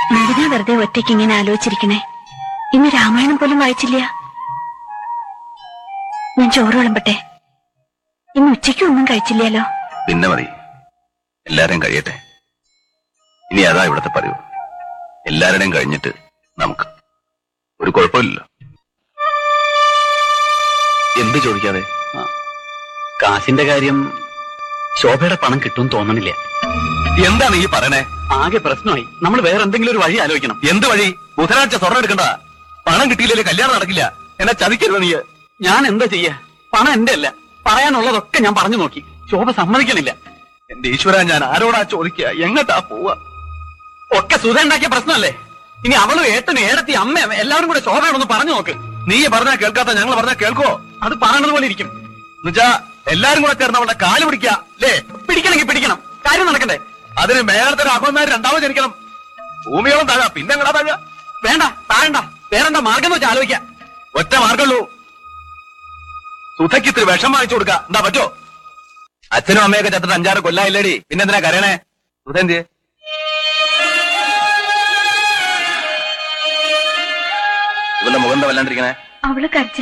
എന്തിനാ വെറുതെ ഒറ്റയ്ക്ക് ഇങ്ങനെ ആലോചിച്ചിരിക്കണേ ഇന്ന് രാമായണം പോലും വായിച്ചില്ല ഞാൻ ചോറ് വിളമ്പട്ടെ ഇന്ന് ഉച്ചയ്ക്ക് ഒന്നും കഴിച്ചില്ലല്ലോ പിന്നെ മതി എല്ലാരെയും കഴിയട്ടെ ഇനി അതാ ഇവിടുത്തെ പതിവ് എല്ലാവരുടെയും കഴിഞ്ഞിട്ട് നമുക്ക് ഒരു കുഴപ്പമില്ലല്ലോ എന്ത് ചോദിക്കാതെ കാശിന്റെ കാര്യം ശോഭയുടെ പണം കിട്ടും തോന്നണില്ല എന്താണ് ഈ പറയണേ ആകെ പ്രശ്നമായി നമ്മൾ വേറെ എന്തെങ്കിലും ഒരു വഴി ആലോചിക്കണം എന്ത് വഴി ബുധനാഴ്ച സ്വർണ്ണം എടുക്കണ്ട പണം കിട്ടിയില്ലേ കല്യാണം നടക്കില്ല എന്നെ ചതിക്കരുത് നീ ഞാൻ എന്താ ചെയ്യാ പണം എന്റെ അല്ല പറയാനുള്ളതൊക്കെ ഞാൻ പറഞ്ഞു നോക്കി ശോഭ സമ്മതിക്കണില്ല എന്റെ ഈശ്വര ഞാൻ ആരോടാ ചോദിക്കുക എങ്ങട്ടാ പോവാ ഒക്കെ സുധ ഉണ്ടാക്കിയ പ്രശ്നമല്ലേ ഇനി അവളും ഏട്ടനും ഏടത്തി അമ്മയും എല്ലാവരും കൂടെ ശോഭയോടൊന്ന് പറഞ്ഞു നോക്ക് നീ പറഞ്ഞാ കേൾക്കാത്ത ഞങ്ങൾ പറഞ്ഞാ കേൾക്കോ അത് പറയണത് പോലെ ഇരിക്കും എന്നുവെച്ചാ എല്ലാരും കൂടെ ചേർന്ന് അവളുടെ കാല് പിടിക്കുക അല്ലേ പിടിക്കണമെങ്കിൽ പിടിക്കണം കാര്യം നടക്കണ്ടേ അതിന് മേളത്തിന് അഹമ്മദ് രണ്ടാമത് ജനിക്കണം ഭൂമിയോളം താഴാ പിന്നെ എങ്ങടാ താഴാ വേണ്ട താഴണ്ട വേറെന്താ മാർഗം വെച്ച് ആലോചിക്കാം ഒറ്റ മാർഗമുള്ളൂ സുധയ്ക്ക് ഇത്തിരി വിഷം വാങ്ങിച്ചു കൊടുക്ക എന്താ പറ്റോ അച്ഛനും അമ്മയൊക്കെ ചത്തിട്ട് അഞ്ചാറ് കൊല്ലായില്ലേടി പിന്നെന്തിനാ കരയണേ സുധ എന്തിയെ ഇവന്റെ മുഖം എന്താ വല്ലാണ്ടിരിക്കണേ അവള് കരച്ചിൽ